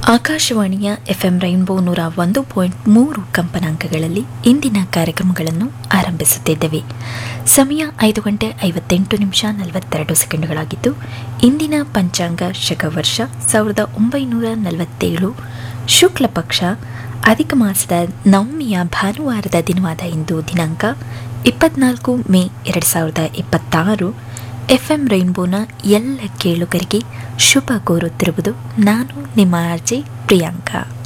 ಆಕಾಶವಾಣಿಯ FM rainbow ನೂರ ಒಂದು ಪಾಯಿಂಟ್ ಮೂರು ಕಂಪನಾಂಕಗಳಲ್ಲಿ ಇಂದಿನ ಕಾರ್ಯಕ್ರಮಗಳನ್ನು ಆರಂಭಿಸುತ್ತಿದ್ದೇವೆ ಸಮಯ ಐದು ಗಂಟೆ ಐವತ್ತೆಂಟು ನಿಮಿಷ ನಲವತ್ತೆರಡು ಸೆಕೆಂಡುಗಳಾಗಿದ್ದು ಇಂದಿನ ಪಂಚಾಂಗ ಶಕವರ್ಷ ಸಾವಿರದ ಒಂಬೈನೂರ ನಲವತ್ತೇಳು ಶುಕ್ಲ ಪಕ್ಷ ಅಧಿಕ ಮಾಸದ ನವಮಿಯ ಭಾನುವಾರದ ದಿನವಾದ ಇಂದು ದಿನಾಂಕ ಇಪ್ಪತ್ನಾಲ್ಕು ಮೇ ಎರಡು ಸಾವಿರದ ಇಪ್ಪತ್ತಾರು ಎಫ್ಎಂ ರೈನ್ಬೋನ ಎಲ್ಲ ಕೇಳುಗರಿಗೆ ಶುಭ ಕೋರುತ್ತಿರುವುದು ನಾನು ನಿಮ್ಮ ಆರ್ಜೆ ಪ್ರಿಯಾಂಕಾ